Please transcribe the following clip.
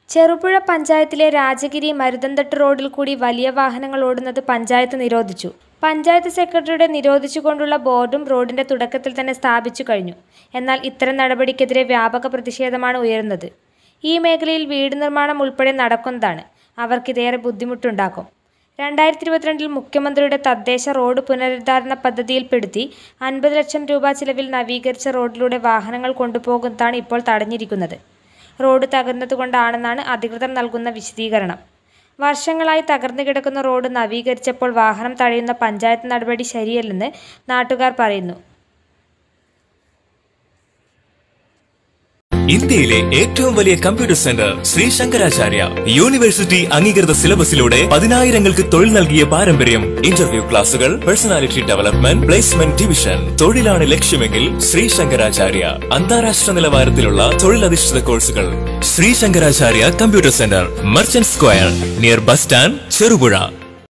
ചെറുപുഴ പഞ്ചായത്തിലെ രാജഗിരി മരുതന്തട്ട് റോഡിൽ കൂടി വലിയ വാഹനങ്ങൾ ഓടുന്നത് പഞ്ചായത്ത് നിരോധിച്ചു പഞ്ചായത്ത് സെക്രട്ടറിയുടെ നിരോധിച്ചുകൊണ്ടുള്ള ബോർഡും റോഡിന്റെ തുടക്കത്തിൽ തന്നെ സ്ഥാപിച്ചു കഴിഞ്ഞു എന്നാൽ ഇത്തരം നടപടിക്കെതിരെ വ്യാപക പ്രതിഷേധമാണ് ഉയരുന്നത് ഈ മേഖലയിൽ വീട് നിർമ്മാണം ഉൾപ്പെടെ നടക്കുന്നതാണ് അവർക്കിതേറെ ബുദ്ധിമുട്ടുണ്ടാക്കും രണ്ടായിരത്തി ഇരുപത്തിരണ്ടിൽ മുഖ്യമന്ത്രിയുടെ തദ്ദേശ റോഡ് പുനരുദ്ധാരണ പദ്ധതിയിൽപ്പെടുത്തി അൻപത് ലക്ഷം രൂപ ചിലവിൽ നവീകരിച്ച റോഡിലൂടെ വാഹനങ്ങൾ കൊണ്ടുപോകുന്നതാണ് ഇപ്പോൾ തടഞ്ഞിരിക്കുന്നത് റോഡ് തകർന്നതുകൊണ്ടാണെന്നാണ് അധികൃതർ നൽകുന്ന വിശദീകരണം വർഷങ്ങളായി തകർന്നു കിടക്കുന്ന റോഡ് നവീകരിച്ചപ്പോൾ വാഹനം തടയുന്ന പഞ്ചായത്ത് നടപടി ശരിയല്ലെന്ന് നാട്ടുകാർ പറയുന്നു ഇന്ത്യയിലെ ഏറ്റവും വലിയ computer centre Shri Sankaracharya university അംഗീകൃത സിലബസിലൂടെ പതിനായിരങ്ങൾക്ക് തൊഴിൽ നൽകിയ പാരമ്പര്യം ഇന്റർവ്യൂ ക്ലാസുകൾ പേഴ്സണാലിറ്റി ഡെവലപ്മെന്റ് പ്ലേസ്മെന്റ് ഡിവിഷൻ തൊഴിലാണ് ലക്ഷ്യമെങ്കിൽ ശ്രീ ശങ്കരാചാര്യ അന്താരാഷ്ട്ര നിലവാരത്തിലുള്ള തൊഴിലധിഷ്ഠിത കോഴ്സുകൾ Shri Sankaracharya computer centre merchant square near bus stand Cherupuzha